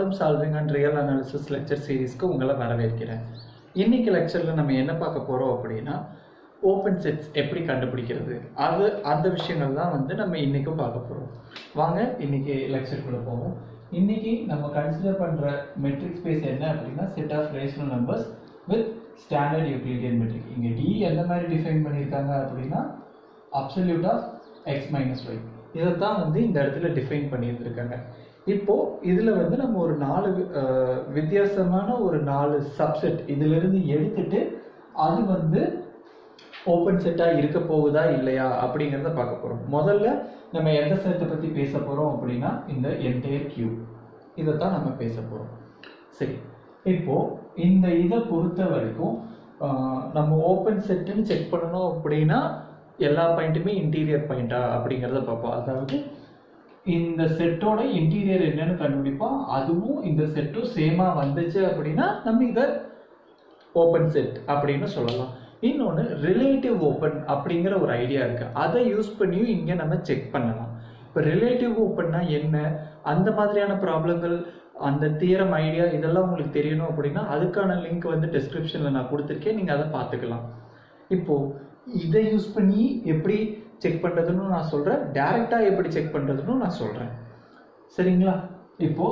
problem solving and real analysis lecture சீரீஸ்க்கு உங்களை வரவேற்கிறேன் இன்னைக்கு லெக்சரில் நம்ம என்ன பார்க்க போகிறோம் அப்படின்னா ஓப்பன் செட்ஸ் எப்படி கண்டுபிடிக்கிறது அது அந்த விஷயங்கள் தான் வந்து நம்ம இன்றைக்கும் பார்க்க போகிறோம் வாங்க இன்னைக்கு லெக்சருக்குள்ளே போவோம் இன்னைக்கு நம்ம கன்சிடர் பண்ணுற மெட்ரிக் ஸ்பேஸ் என்ன அப்படின்னா set of rational numbers with standard Euclidean metric இங்கே டி எந்த மாதிரி டிஃபைன் பண்ணியிருக்காங்க அப்படின்னா absolute of X minus Y இதை தான் வந்து இந்த இடத்துல டிஃபைன் பண்ணியிருந்திருக்காங்க இப்போ இதில் வந்து நம்ம ஒரு நாலு அஹ், வித்தியாசமான ஒரு நாலு சப்செட் இதிலிருந்து எடுத்துட்டு அது வந்து ஓப்பன் செட்டாக இருக்க போகுதா இல்லையா அப்படிங்கிறத பார்க்க போகிறோம் முதல்ல நம்ம எந்த செட்டை பற்றி பேச போகிறோம் அப்படின்னா இந்த என்டையர் கியூ இதை தான் நம்ம பேச போகிறோம் சரி இப்போ இந்த இதை பொறுத்த வரைக்கும் ஆஹ், நம்ம ஓப்பன் செட்டுன்னு செக் பண்ணணும் அப்படின்னா எல்லா பாயிண்ட்டுமே இன்டீரியர் பாயிண்டா அப்படிங்கிறத பார்ப்போம் அதாவது இந்த செட்டோட இன்டீரியர் என்னன்னு கண்டுபிடிப்போம் அதுவும் இந்த செட்டும் சேமா வந்துச்சு அப்படின்னா நம்ம இதை ஓப்பன் செட் அப்படின்னு சொல்லலாம் இன்னொன்று ரிலேட்டிவ் ஓப்பன் அப்படிங்கிற ஒரு ஐடியா இருக்கு அதை யூஸ் பண்ணியும் இங்கே நம்ம செக் பண்ணலாம் இப்போ ரிலேட்டிவ் ஓப்பன்னா என்ன அந்த மாதிரியான ப்ராப்ளங்கள் அந்த தியரம் ஐடியா இதெல்லாம் உங்களுக்கு தெரியணும் அப்படின்னா அதுக்கான லிங்க் வந்து டிஸ்கிரிப்ஷனில் நான் கொடுத்துருக்கேன் நீங்கள் அதை பார்த்துக்கலாம் இப்போ இதை யூஸ் பண்ணி எப்படி செக் பண்ணுறதுன்னு நான் சொல்கிறேன் டைரெக்டாக எப்படி செக் பண்ணுறதுன்னு நான் சொல்கிறேன் சரிங்களா இப்போ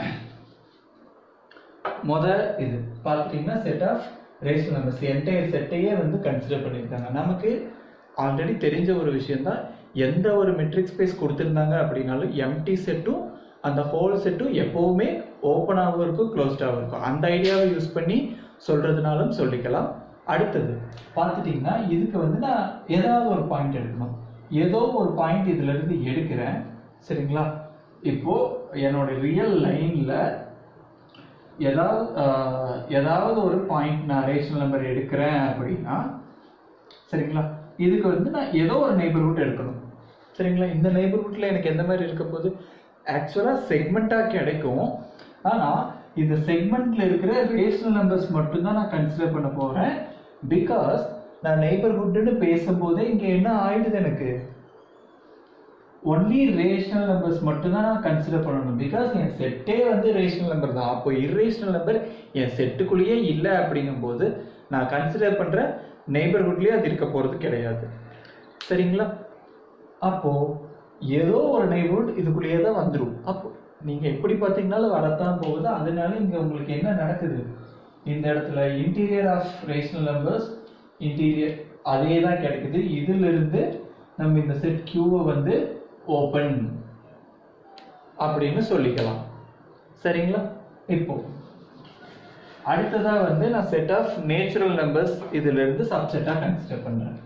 முத இது பார்த்துட்டிங்கன்னா set of rational numbers entire செட்டையே வந்து கன்சிடர் பண்ணியிருக்காங்க நமக்கு ஆல்ரெடி தெரிஞ்ச ஒரு விஷயம்தான் எந்த ஒரு மெட்ரிக் ஸ்பேஸ் கொடுத்துருந்தாங்க அப்படின்னாலும் எம்டி செட்டும் அந்த ஹோல் செட்டும் எப்போவுமே ஓப்பனாகவும் இருக்கும் க்ளோஸ்டாகவும் இருக்கும் அந்த ஐடியாவை யூஸ் பண்ணி சொல்கிறதுனாலும் சொல்லிக்கலாம் அடுத்தது பார்த்துட்டிங்கன்னா இதுக்கு வந்து நான் ஏதாவது ஒரு பாயிண்ட் எடுக்கணும் ஏதோ ஒரு பாயிண்ட் இதுல இருந்து எடுக்கிறேன் சரிங்களா இப்போ என்னோட ரியல் லைன்ல ஏதாவது ஆஹ், ஏதாவது ஒரு பாயிண்ட் நான் ரேஷனல் நம்பர் எடுக்கிறேன் அப்படின்னா சரிங்களா இதுக்கு வந்து நான் ஏதோ ஒரு நெய்பர்ஹுட் எடுக்கணும் சரிங்களா இந்த நெய்பர்ஹுட்ல எனக்கு எந்த மாதிரி இருக்க போகுது ஆக்சுவலாக செக்மெண்ட்டாக கிடைக்கும் ஆனால் இந்த செக்மெண்ட்ல இருக்கிற ரேஷனல் நம்பர்ஸ் மட்டும்தான் நான் கன்சிடர் பண்ண போறேன் பிகாஸ் நான் நெய்பர்ஹுட்னு பேசும்போதே இங்க என்ன ஆயிடுது எனக்கு ஒன்லி ரேஷனல் நம்பர்ஸ் மட்டும்தான் நான் கன்சிடர் பண்ணணும் பிகாஸ் என் செட்டே வந்து ரேஷனல் நம்பர் தான் அப்போ இர்ரேஷனல் நம்பர் என் செட்டுக்குள்ளேயே இல்லை அப்படிங்கும்போது நான் கன்சிடர் பண்ற நெய்பர்ஹுட்லயே அது இருக்க போறது கிடையாது சரிங்களா அப்போ ஏதோ ஒரு நெய்பர்ஹுட் இதுக்குள்ளேயே தான் வந்துடும் அப்போ நீங்க எப்படி பார்த்தீங்கனாலும் வரத்தான் போகுது அதனால இங்க உங்களுக்கு என்ன நடக்குது இந்த இடத்துல interior of rational numbers interior அதே தான் கிடைக்குது இதுல இருந்து நம்ம இந்த செட் கியூவை வந்து ஓபன் அப்படின்னு சொல்லிக்கலாம் சரிங்களா இப்போ அடுத்ததா வந்து நான் செட் ஆஃப் நேச்சுரல் நம்பர்ஸ் இதுல இருந்து சப்செட்டா கன்சிடர் பண்றேன்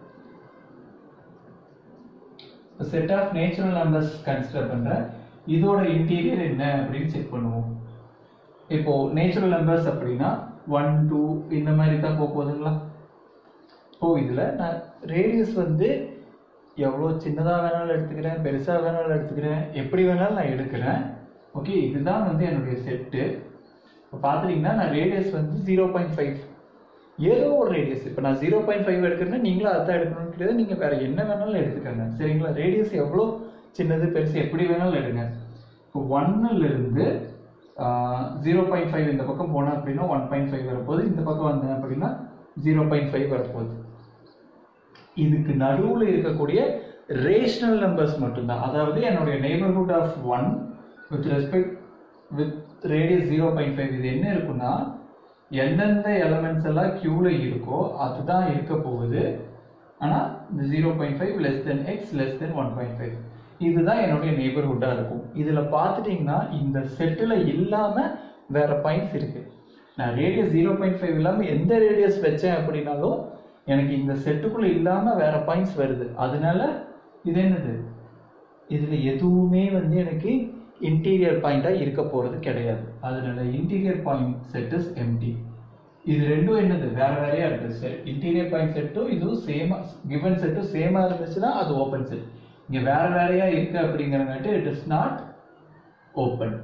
set of natural numbers consider பண்றேன் இதோட இன்டீரியர் என்ன அப்படின்னு செக் பண்ணுவோம் இப்போ நேச்சுரல் நம்பர்ஸ் அப்படின்னா ஒன் டூ இந்த மாதிரி தான் போக போகுதுங்களா இப்போ இதுல நான் ரேடியஸ் வந்து எவ்வளோ சின்னதாக வேணாலும் எடுத்துக்கிறேன் பெருசாக வேணாலும் எடுத்துக்கிறேன் எப்படி வேணாலும் நான் எடுக்கிறேன் ஓகே இதுதான் வந்து என்னுடைய செட்டு இப்போ பார்த்துட்டிங்கன்னா நான் ரேடியஸ் வந்து ஜீரோ பாயிண்ட் ஃபைவ் ஏதோ ஒரு ரேடியஸ் இப்போ நான் ஜீரோ பாயிண்ட் ஃபைவ் எடுக்கிறேன்னா நீங்களும் அதான் எடுக்கணும்னு கிடையாது நீங்கள் வேற என்ன வேணாலும் எடுத்துக்கோங்க சரிங்களா ரேடியஸ் எவ்வளோ சின்னது பெருசு எப்படி வேணாலும் எடுங்க இப்போ ஒன்னுல இருந்து ஜீரோ பாயிண்ட் ஃபைவ் இந்த பக்கம் போனேன் அப்படின்னா ஒன் பாயிண்ட் ஃபைவ் வரப்போகுது இந்த பக்கம் வந்தேன் அப்படின்னா ஜீரோ பாயிண்ட் ஃபைவ் வரப்போகுது இதுக்கு நடுவுல இருக்கக்கூடிய ரேஷனல் நம்பர்ஸ் மட்டும்தான் அதாவது என்னுடைய neighbourhood of one with respect with radius zero point five இது என்ன இருக்குன்னா எந்தெந்த எலமெண்ட்ஸ் எல்லாம் கியூல இருக்கோ அதுதான் இருக்க போகுது ஆனா இந்த zero point five less than X less than one point five இதுதான் என்னுடைய நெய்பர்ஹுட்டா இருக்கும் இதுல பார்த்துட்டீங்கன்னா இந்த செட்டில் இல்லாம வேற பாயிண்ட்ஸ் இருக்கு நான் ரேடியஸ் ஜீரோ பாயிண்ட் ஃபைவ் இல்லாம எந்த ரேடியஸ் வச்சேன் அப்படின்னாலும் எனக்கு இந்த செட்டுக்குள்ள இல்லாம வேற பாயிண்ட்ஸ் வருது அதனால இது என்னது இதுல எதுவுமே வந்து எனக்கு இன்டீரியர் பாயிண்டா இருக்க போறது கிடையாது அதனால interior point set is empty இது ரெண்டும் என்னது வேற வேறையா இருக்கு செட் இன்டீரியர் பாயிண்ட் செட்டும் இதுவும் சேமா கிவன் செட்டும் சேமா இருந்துச்சுன்னா அது ஓப்பன் செட் இங்க வேற வேறையா இருக்கு அப்படிங்கறங்காட்டி இட் இஸ் நாட் ஓப்பன்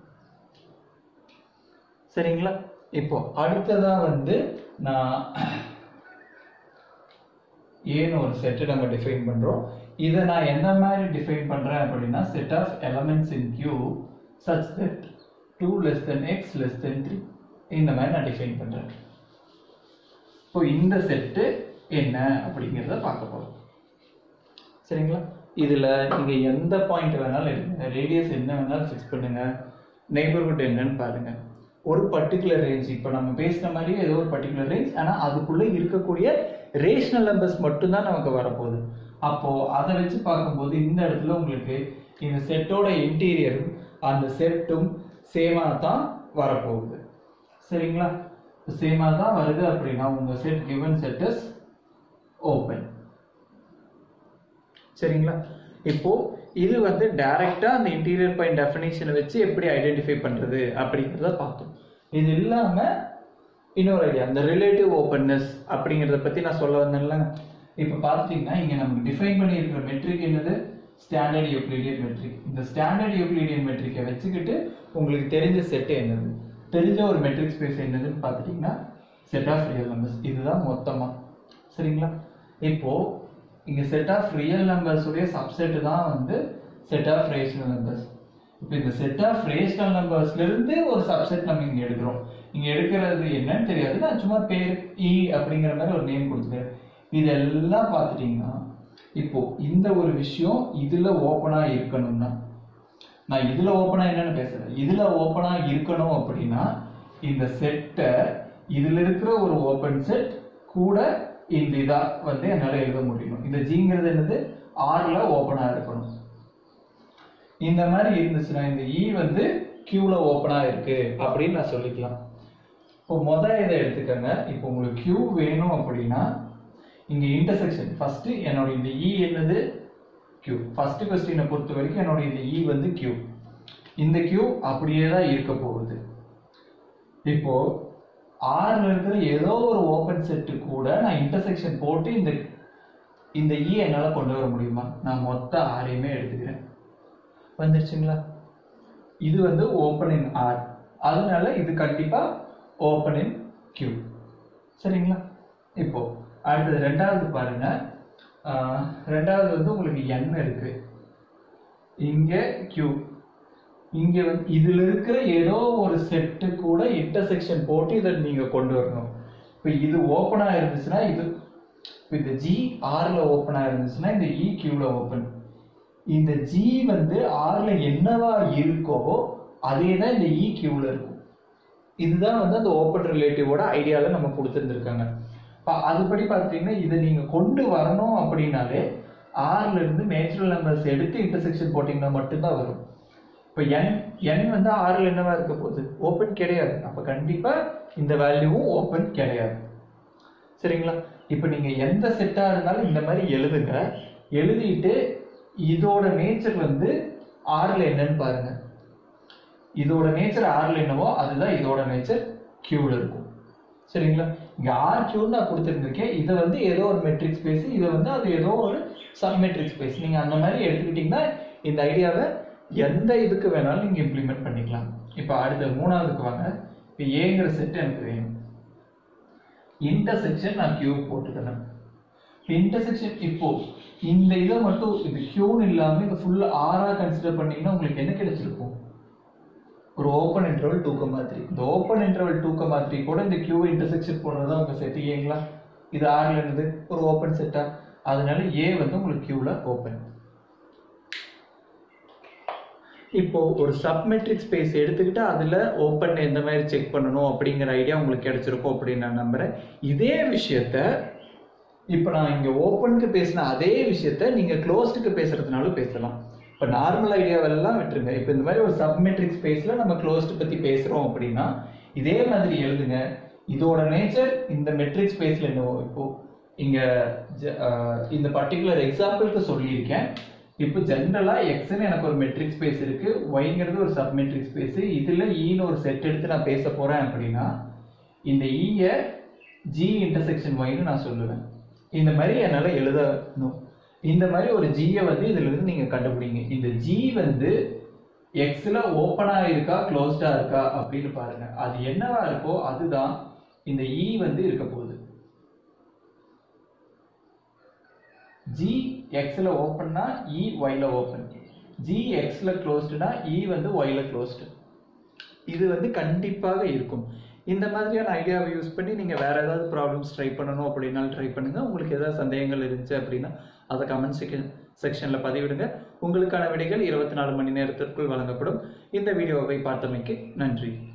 சரிங்களா இப்போ அடுத்ததா வந்து நான் ஏன்னு ஒரு செட்டு நம்ம டிஃபைன் பண்றோம் இதை நான் என்ன மாதிரி டிஃபைன் பண்றேன் அப்படின்னா set of elements in Q such that two less than X less than three இந்த மாதிரி நான் டிஃபைன் பண்ணுறேன் இப்போ இந்த செட்டு என்ன அப்படிங்கிறத பார்க்க போகிறோம் சரிங்களா இதில் நீங்கள் எந்த பாயிண்ட் வேணாலும் எடுங்க ரேடியஸ் என்ன வேணாலும் ஃபிக்ஸ் பண்ணுங்க நெய்பர்ஹுட் என்னன்னு பாருங்க ஒரு பர்டிகுலர் ரேஞ்ச் இப்போ நம்ம பேசின மாதிரி ஏதோ ஒரு பர்டிகுலர் ரேஞ்ச் ஆனால் அதுக்குள்ளே இருக்கக்கூடிய ரேஷனல் நம்பர்ஸ் மட்டும்தான் நமக்கு வரப்போகுது அப்போ அதை வச்சு பார்க்கும்போது இந்த இடத்துல உங்களுக்கு இந்த செட்டோட இன்டீரியரும் அந்த செட்டும் சேமாக தான் வரப்போகுது சரிங்களா சேமாக தான் வருது அப்படின்னா உங்கள் set given set is open சரிங்களா இப்போ இது வந்து டைரக்டா அந்த இன்டீரியர் பாயிண்ட் டெஃபினேஷனை வச்சு எப்படி ஐடென்டிஃபை பண்றது அப்படிங்கிறத பார்த்தோம் இது இல்லாம இன்னொரு ஐடியா இந்த ரிலேட்டிவ் ஓப்பன்னஸ் அப்படிங்கிறத பத்தி நான் சொல்ல வந்தேன்ல இப்போ பார்த்துட்டீங்கன்னா இங்க நமக்கு டிஃபைன் பண்ணியிருக்கிற மெட்ரிக் என்னது ஸ்டாண்டர்ட் யூக்ளிடியன் மெட்ரிக் இந்த ஸ்டாண்டர்ட் யூக்ளிடியன் மெட்ரிக்கை வச்சுக்கிட்டு உங்களுக்கு தெரிஞ்ச செட் என்னது தெரிஞ்ச ஒரு மெட்ரிக் ஸ்பேஸ் என்னதுன்னு பார்த்துட்டீங்கன்னா செட் ஆஃப் ரியல் நம்பர்ஸ் இதுதான் மொத்தமா சரிங்களா இப்போ இங்க செட் ஆஃப் ரியல் நம்பர்ஸ் உடைய சப்செட் தான் வந்து செட் ஆஃப் ரேஷனல் நம்பர்ஸ் இப்போ இந்த செட் ஆஃப் ரேஷனல் நம்பர்ஸ்ல இருந்து ஒரு சப்செட் நம்ம இங்க எடுக்கிறோம் இங்க எடுக்கிறது என்னன்னு தெரியாது நான் சும்மா பேர் இ அப்படிங்கிற மாதிரி ஒரு நேம் கொடுத்துக்கிறேன் இதெல்லாம் பார்த்துட்டீங்கன்னா இப்போ இந்த ஒரு விஷயம் இதுல ஓப்பனா இருக்கணும்னா நான் இதுல ஓப்பனா என்னன்னு பேசுறேன் இதுல ஓப்பனா இருக்கணும் அப்படின்னா இந்த செட்டை இதுல இருக்கிற ஒரு ஓப்பன் செட் கூட இந்த இதா வந்து என்னால எழுத முடியும் இந்த ஜிங்கிறது என்னது ஆர்ல ஓப்பனா இருக்கணும் இந்த மாதிரி இருந்துச்சுன்னா இந்த இ வந்து கியூல ஓப்பனா இருக்கு அப்படின்னு நான் சொல்லிக்கலாம் இப்போ முத இதை எடுத்துக்கங்க இப்போ உங்களுக்கு கியூ வேணும் அப்படின்னா இங்க இன்டர்செக்ஷன் ஃபர்ஸ்ட் என்னோட இந்த இ என்னது கியூ ஃபர்ஸ்ட் கொஸ்டினை பொறுத்த வரைக்கும் என்னோட இந்த இ வந்து கியூ இந்த கியூ அப்படியே தான் இருக்க போகுது இப்போ ஆர்ல இருக்கிற ஏதோ ஒரு ஓப்பன் செட்டு கூட நான் இன்டர்செக்ஷன் போட்டு இந்த இந்த இ என்னால கொண்டு வர முடியுமா நான் மொத்த ஆரையுமே எடுத்துக்கிறேன் வந்துருச்சுங்களா இது வந்து ஓப்பன் இன் ஆர் அதனால இது கண்டிப்பா ஓப்பன் இன் கியூ சரிங்களா இப்போ அடுத்தது ரெண்டாவது பாருங்க ஆஹ், ரெண்டாவது வந்து உங்களுக்கு n இருக்கு இங்க கியூ இங்க வந்து இதுல இருக்கிற ஏதோ ஒரு செட்டு கூட இன்டர்செக்ஷன் போட்டு இதை நீங்க கொண்டு வரணும் இப்போ இது ஓப்பனா இருந்துச்சுன்னா இது இப்போ இந்த ஜி ஆர்ல ஓப்பனா இருந்துச்சுன்னா இந்த இ கியூல ஓப்பன் இந்த ஜி வந்து ஆர்ல என்னவா இருக்கோ அதே தான் இந்த இ கியூல இருக்கும் இதுதான் வந்து அந்த ஓப்பன் ரிலேட்டிவோட ஐடியால நம்ம கொடுத்துருந்துருக்காங்க இப்போ அதுபடி பார்த்தீங்கன்னா இதை நீங்க கொண்டு வரணும் அப்படின்னாலே ஆர்ல இருந்து நேச்சுரல் நம்பர்ஸ் எடுத்து இன்டர்செக்ஷன் போட்டிங்கன்னா மட்டும்தான் வரும் இப்போ என் என் வந்து ஆறில் என்னவா இருக்க போகுது ஓப்பன் கிடையாது அப்போ கண்டிப்பா இந்த வேல்யூவும் ஓப்பன் கிடையாது சரிங்களா இப்போ நீங்க எந்த செட்டா இருந்தாலும் இந்த மாதிரி எழுதுங்க எழுதிட்டு இதோட நேச்சர் வந்து ஆறில் என்னன்னு பாருங்க இதோட நேச்சர் ஆறில் என்னவோ அதுதான் இதோட நேச்சர் கியூல இருக்கும் சரிங்களா இங்க ஆர் கியூ நான் கொடுத்துருந்துருக்கேன் இதை வந்து ஏதோ ஒரு மெட்ரிக் ஸ்பேஸ் இதை வந்து அது ஏதோ ஒரு சப் மெட்ரிக் ஸ்பேஸ் நீங்க அந்த மாதிரி எடுத்துக்கிட்டீங்கன்னா இந்த ஐடியாவை எந்த இதுக்கு வேணாலும் நீங்க இம்ப்ளிமெண்ட் பண்ணிக்கலாம் இப்போ அடுத்த மூணாவதுக்கு வாங்க இப்போ ஏங்கிற செட் எனக்கு வேணும் இன்டர்செக்ஷன் நான் கியூ போட்டுக்கிறேன் இன்டர்செக்ஷன் இப்போ இந்த இதை மட்டும் இது கியூன்னு இல்லாம இது ஃபுல்லா ஆறா கன்சிடர் பண்ணீங்கன்னா உங்களுக்கு என்ன கிடைச்சிருக்கும் ஒரு open interval two comma three இந்த open interval two comma three கூட இந்த கியூ இன்டர்செக்ஷன் போடுறதா உங்க செட் ஏங்களா இது ஆறுல இருந்து ஒரு ஓப்பன் செட்டா அதனால ஏ வந்து உங்களுக்கு கியூல ஓப்பன் இப்போ ஒரு சப்மெட்ரிக் ஸ்பேஸ் எடுத்துக்கிட்டு அதுல ஓப்பன் எந்த மாதிரி செக் பண்ணணும் அப்படிங்கிற ஐடியா உங்களுக்கு கிடைச்சிருக்கும் அப்படின்னு நான் நம்புறேன் இதே விஷயத்த இப்போ நான் இங்க ஓப்பனுக்கு பேசின அதே விஷயத்த நீங்க க்ளோஸ்டுக்கு பேசுறதுனாலும் பேசலாம் இப்போ நார்மல் ஐடியாவெல்லாம் விட்டுருங்க இப்போ இந்த மாதிரி ஒரு சப்மெட்ரிக் ஸ்பேஸ்ல நம்ம க்ளோஸ்டு பத்தி பேசுறோம் அப்படின்னா இதே மாதிரி எழுதுங்க இதோட நேச்சர் இந்த மெட்ரிக் ஸ்பேஸ்ல என்னவோ இப்போ இங்க ஜ- ஆஹ் இந்த பர்டிகுலர் எக்ஸாம்பிளுக்கு சொல்லியிருக்கேன் இப்போ ஜென்ரலா எக்ஸ்னு எனக்கு ஒரு மெட்ரிக் ஸ்பேஸ் இருக்கு ஒய்ங்கிறது ஒரு சப்மெட்ரிக் ஸ்பேஸ் இதுல ஈன்னு ஒரு செட் எடுத்து நான் பேச போறேன் அப்படின்னா இந்த ஈய ஜி இன்டர்செக்ஷன் ஒய்னு நான் சொல்லுவேன் இந்த மாதிரி என்னால எழுதணும் இந்த மாதிரி ஒரு ஜியை வந்து இதுல இருந்து நீங்க கண்டுபிடிங்க இந்த ஜி வந்து எக்ஸ்ல ஓப்பனா இருக்கா க்ளோஸ்டா இருக்கா அப்படின்னு பாருங்க அது என்னவா இருக்கோ அதுதான் இந்த இ வந்து இருக்க போகுது ஜி எக்ஸ்ல ஓப்பன்னா இ ஒய்ல ஓப்பன் ஜி எக்ஸ்ல க்ளோஸ்டுனா இ வந்து ஒய்ல க்ளோஸ்டு இது வந்து கண்டிப்பாக இருக்கும் இந்த மாதிரியான ஐடியாவை யூஸ் பண்ணி நீங்கள் வேற ஏதாவது ப்ராப்ளம்ஸ் ட்ரை பண்ணணும் அப்படின்னாலும் ட்ரை பண்ணுங்க உங்களுக்கு ஏதாவது சந்தேகங்கள் இருந்துச்சு அப்படின்னா அதை கமெண்ட் செக்ஷன் செக்ஷனில் பதிவிடுங்க உங்களுக்கான விடைகள் இருபத்தி நாலு மணி நேரத்திற்குள் வழங்கப்படும் இந்த வீடியோவை பார்த்தமைக்கு நன்றி